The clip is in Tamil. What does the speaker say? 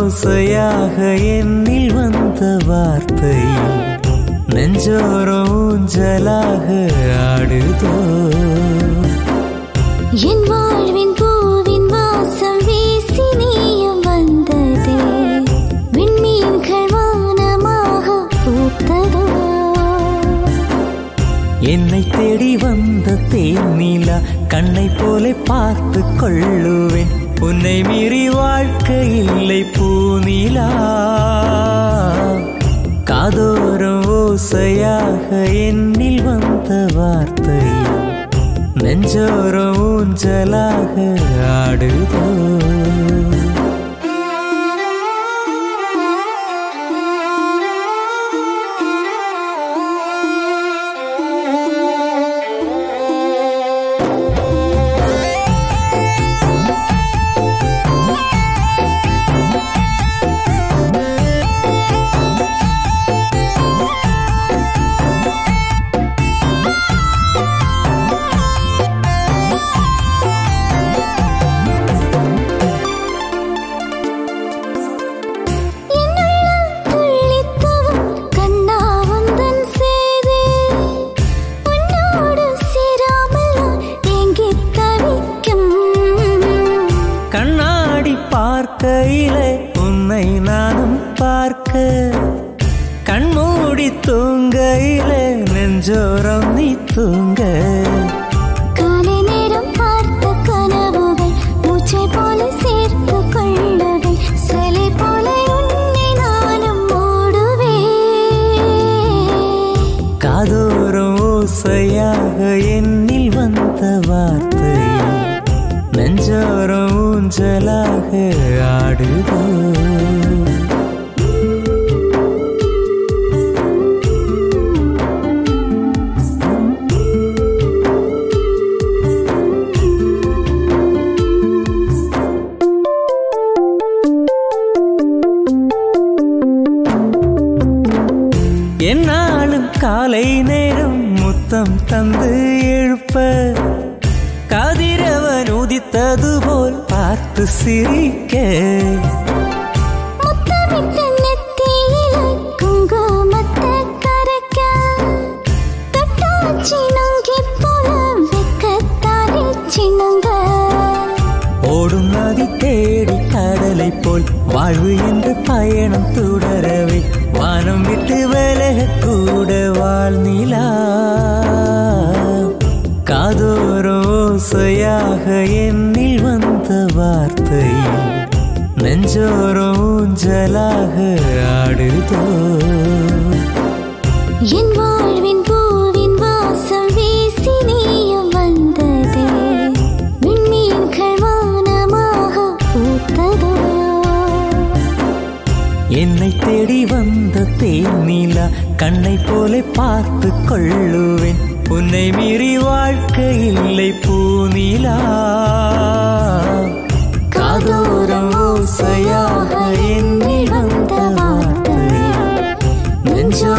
ஓசையாக என்னில் வந்த வார்த்தை நெஞ்சோரம் ஊஞ்சலாக ஆடுதோ என் வாழ்வின் பூவின் வாசம் வீசி நீயும் வந்ததே விண்மீன்கள் வானமாக பூத்ததோ என்னை தேடி வந்த தேனிலா கண்ணை போல பார்த்து கொள்ளுவேன் உன்னை மீறி வாழ்க்கை இல்லை பூனிலா காதோரம் ஓசையாக என்னில் வந்த வார்த்தை நெஞ்சோரம் ஊஞ்சலாக ஆடுதோ என்னுள்ளம் துள்ளித்தவும் கண்ணா உந்தன் சேதே. உன்னோடு சேராமல் நான் ஏங்கித் தவிக்கும். கண்ணாடி பார்க்கையிலே உன்னை நானும் பார்க்க கண்மூடி தூங்கையிலே நெஞ்சோரம் நீ தூங்க காலை நேரம் பார்த்த கனவுகள் மூச்சைப் போல சேர்த்துக் கொள்ளவே. சிலை போல உன்னை நானும் மூடுவேன். காதோரம் ஓசையாக என்னில் வந்த வார்த்தை நெஞ்சோரம் ஊஞ்சலாக ஆடுதோ என்னாலும் காலை நேரம் முத்தம் தந்து எழுப்ப கதிரவன் உதித்தது போல் பார்த்து சிரிக்க முத்தமிட்ட நெத்தியிலே குங்குமத்தைக் கரைக்க. தொட்டாச்சி நுங்கிப் போல வெட்கத்தாலே சினுங்க. ஓடும் நதி தேடி கடலை போல் வாழ்வு என்று பயணம் தொடரவே வானம் விட்டு விலக கூட வாழ்நிலா காதோரம் ஓசையாக என்னில் வந்த வார்த்தை நெஞ்சோரம் ஊஞ்சலாக ஆடுதோ என் வாழ்வின் பூவின் வாசம் வீசி நீயும் வந்ததே. விண்மீன்கள் வானமாக பூத்ததோ என்னை தேடி வந்த தேனிலா கண்ணை போல பார்த்து கொள்ளுவேன் உன்னை மீறி வாழ்க்கை இல்லை பூனிலா காதோரம் ஓசையாக என்னில் வந்த வார்த்தை நெஞ்சோ